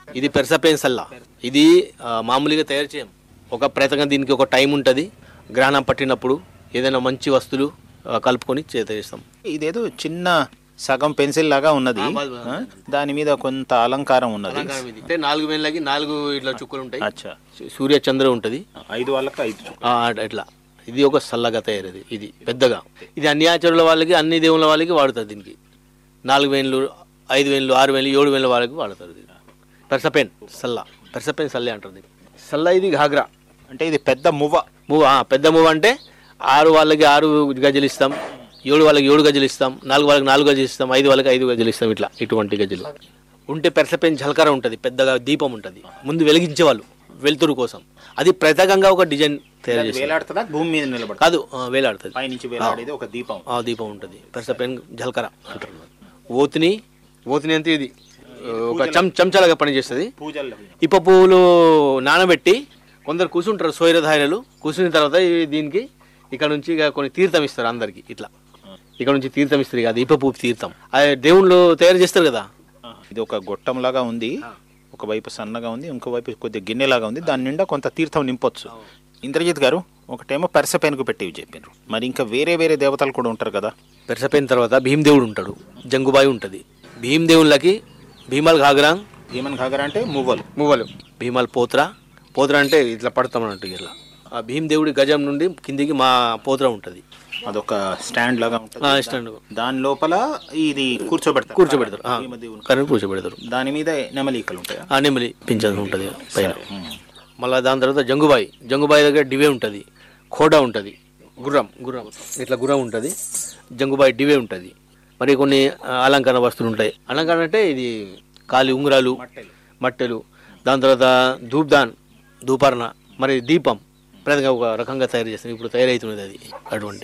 ఇది పెరసపేన్ సల్లా ఇది ఆ, మామూలుగా తయారు చేయం ఒక ప్రయత్నంగా దీనికి ఒక టైం ఉంటుంది గ్రహణం పట్టినప్పుడు ఏదైనా మంచి వస్తువులు ఆ, కలుపుకొని చే- చేస్తాం ఇదేదో చిన్న సగం పెన్సిల్ లాగా ఉన్నది ఆ, బాగా- ఆ? దాని మీద కొంత అలంకారం ఉన్నది అంటే నాలుగు వేలకి నాలుగు ఇట్లా చుక్కలు ఉంటాయి అచ్చా సూర్య చంద్ర ఉంటుంది ఐదు వాళ్ళకి ఐదు చుక్కలు. ఆ, అట్- ఇట్లా ఇది ఒక సల్లగా తయారది ఇది పెద్దగా ఇది అన్ని ఆచారుల వాళ్ళకి అన్ని దేవుళ్ళ వాళ్ళకి వాడుతారు దీనికి నాలుగు వేలు ఐదు వేలు ఆరు వేలు ఏడు వేల వాళ్ళకి వాడతారు ఇది పెర్సపెన్ సల్ల పెర్సపెన్ సల్లే అంటారు దీన్ని సల్ల ఇది ఘాగ్రా అంటే ఇది పెద్ద మువ్వ మూవ ఆ, పెద్ద మూవ అంటే ఆరు వాళ్ళకి ఆరు గజలు ఇస్తాం ఏడు వాళ్ళకి ఏడు గజలు ఇస్తాం నాలుగు వాళ్ళకి నాలుగు గజలు ఇస్తాం ఐదు వాళ్ళకి ఐదు గజలు ఇస్తాం ఇట్లా ఇటువంటి గజలు ఉంటే పెరసపెన్ ఝలకర ఉంటుంది పెద్దగా దీపం ఉంటుంది ముందు వెలిగించే వాళ్ళు వెలుతురు కోసం అది ప్రత్యేకంగా ఒక డిజైన్ తయారు చేస్తారు వేలాడుతుందా భూమి మీద నిలబడి కాదు ఆ, వేలాడుతుంది పైనుంచి వేలాడేది ఒక దీపం ఆ దీపం ఉంటుంది పెరసపెన్ ఝలకర అంటారు ఓతిని ఓతిని అంటే ఇది ఆ, ఒక చం చెంచాలాగా పనిచేస్తుంది పూజల్లో ఇప్ప పువ్వులు నానబెట్టి కొందరు కూర్చుంటారు సోయరధారలు కూర్చున్న తర్వాత ఈ- దీనికి ఇక్కడ నుంచి ఇక కొన్ని తీర్థం ఇస్తారు అందరికి ఇట్లా ఇక్కడ నుంచి తీర్థం ఇస్తారు ఇక అది ఇప్ప పువ్వు తీర్థం అది దేవుళ్ళు తయారు చేస్తారు కదా ఇది ఒక గొట్టం లాగా ఉంది ఒకవైపు సన్నగా ఉంది ఇంకోవైపు కొద్దిగా గిన్నెలాగా ఉంది దాని నిండా కొంత తీర్థం నింపొచ్చు ఇంద్రజిత్ గారు ఒకటేమో పెరసపెనుకు పెట్టివి చెప్పారు మరి ఇంకా వేరే వేరే దేవతలు కూడా ఉంటారు కదా పెరసపోయిన తర్వాత భీమదేవుడు ఉంటాడు జంగుబాయి ఉంటుంది భీమదేవుళ్ళకి భీమల్ ఘాగ్రాంగ్ భీమన్ ఘాగర అంటే మువ్వలు మువ్వలు భీమల్ పోత్ర పోత్ర అంటే ఇట్లా పడతాం అన్నట్టు ఇట్లా ఆ భీమదేవుడి గజం నుండి కిందికి మా పోత్ర ఉంటుంది అదొక స్టాండ్ లాగా ఉంటుంది ఆ స్టాండ్ దాని లోపల ఇది కూర్చోబెడతారు కూర్చోబెడతారు ఆ, భీమదేవుని. కరెంట్ కూర్చోబెడతారు దాని మీద నెమలీకలు ఉంటాయా ఆ నెమలి పింఛన్ ఉంటుంది పైన మళ్ళీ దాని తర్వాత జంగుబాయి జంగుబాయి దగ్గర డివే ఉంటుంది ఖోడా ఉంటుంది గుర్రం గుర్రం ఇట్లా గుర్రం ఉంటుంది జంగుబాయి డివే ఉంటుంది మరి కొన్ని ఆ, అలంకరణ వస్తువులు ఉంటాయి అలంకరణ అంటే ఇది కాలి ఉంగరాలు మట్టెలు దాని తర్వాత ధూప్దాన్ ధూపర్ణ మరి దీపం ప్రధానంగా ఒక రకంగా తయారు చేస్తాం ఇప్పుడు తయారవుతున్నది అది అటువంటి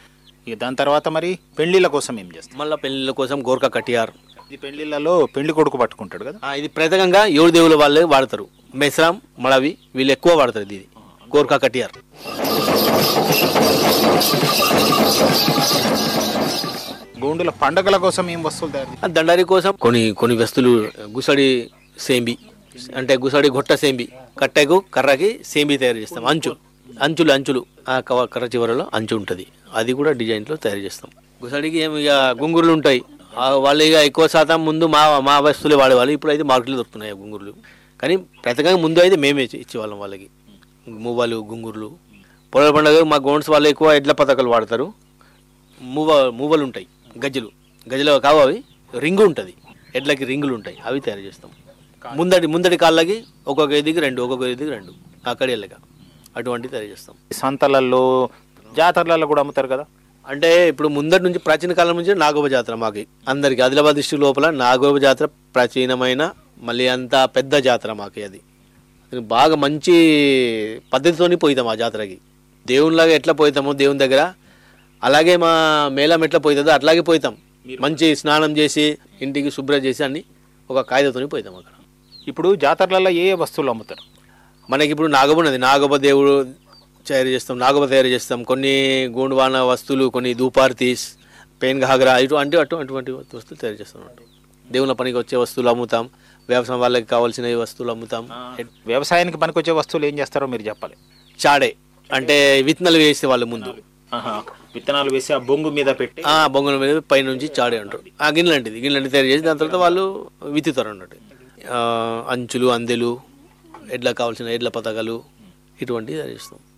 ఇక దాని తర్వాత మరి పెళ్లిళ్ళ కోసం ఏం చేస్తారు మళ్ళీ పెళ్ళిళ్ళ కోసం గోర్ఖా కటియార్ ఇది పెళ్లిళ్ళలో పెళ్లి కొడుకు పట్టుకుంటాడు కదా ఆ, ఇది ప్రత్యేకంగా ఏడు దేవుల వాళ్ళే వాడతారు మెస్రాం మళవి వీళ్ళు ఎక్కువ వాడతారు ఇది గోర్ఖా కటియార్ గోండుల పండగల కోసం ఏం వస్తువులు తయారు చేస్తారు? ఆ దండారి కోసం కొన్ని కొన్ని వస్తువులు గుసడి సేంబి అంటే గుసడి గొట్ట సేంబి కట్టెకు కర్రకి సేంబి తయారు చేస్తాం అంచు అంచులు అంచులు ఆ కవ- కర్ర చివరలో అంచు ఉంటుంది అది కూడా డిజైన్లో తయారు చేస్తాం గుసడికి ఏమి ఇక గుంగురులు ఉంటాయి ఆ వాళ్ళు ఇక ఎక్కువ శాతం ముందు మా మా వస్తువులే వాడేవాళ్ళు ఇప్పుడు అయితే మార్కెట్లో దొరుకుతున్నాయి ఆ గుంగురులు కానీ ప్రత్యేకంగా ముందు అయితే మేమే ఇచ్చి- ఇచ్చేవాళ్ళం వాళ్ళకి మువ్వలు గుంగురులు పొలాల పండుగ మా గోండ్స్ వాళ్ళు ఎక్కువ ఎడ్ల పథకాలు వాడతారు మూవ మూవలు ఉంటాయి గజ్జలు గజ్జలు కావు అవి రింగు ఉంటుంది ఎడ్లకి రింగులు ఉంటాయి అవి తయారు చేస్తాం ముందటి ముందటి కాళ్ళకి ఒక్కొక్క ఎదిగి రెండు ఒక్కొక్క ఎదిగి రెండు అక్కడి వెళ్ళక అటువంటి తయారు చేస్తాం సంతలలో జాతరలలో కూడా అమ్ముతారు కదా అంటే ఇప్పుడు ముందటి నుంచి ప్రాచీన కాలం నుంచి నాగోబ జాతర మాకి అందరికి ఆదిలాబాద్ డిస్టిక్ లోపల నాగోబ జాతర ప్రాచీనమైన మళ్ళీ అంత పెద్ద జాతర మాకి అది అది బాగా మంచి పద్ధతితోని పోయితాం ఆ జాతరకి దేవునిలాగా ఎట్లా పోయితామో దేవుని దగ్గర అలాగే మా మేళం ఎట్లా పోతుందో అట్లాగే పోయితాం మంచి స్నానం చేసి ఇంటికి శుభ్రం చేసి అన్ని ఒక కాగితంతో పోయితాం అక్కడ ఇప్పుడు జాతరలలో ఏ ఏ వస్తువులు అమ్ముతారు మనకి ఇప్పుడు నాగబ ఉన్నది నాగబ దేవుడు తయారు చేస్తాం నాగబ తయారు చేస్తాం కొన్ని గోండువాన వస్తువులు కొన్ని దూపార్తీస్ పెయిన్ ఘాగ్రా ఇటు అంటే అటు అటువంటి వస్తువులు తయారు చేస్తాం అన్నట్టు దేవుళ్ళ పనికి వచ్చే వస్తువులు అమ్ముతాం వ్యవసాయం వాళ్ళకి కావాల్సిన వస్తువులు అమ్ముతాం వ్యవసాయానికి పనికొచ్చే వస్తువులు ఏం చేస్తారో మీరు చెప్పాలి చాడే అంటే విత్తనాలు వేసే వాళ్ళు ముందు ఆహా. విత్తనాలు వేసి ఆ బొంగు మీద పెట్టి ఆ బొంగుల మీద పైనుంచి చాడే అంటారు ఆ గిన్నెలాంటిది గిన్నెలాంటి తయారు చేసి దాని తర్వాత వాళ్ళు విత్తుతారు అన్నట్టు ఆ, అంచులు అందెలు ఎడ్ల కావాల్సిన ఎడ్ల పథకాలు ఇటువంటివి తయారు చేస్తాం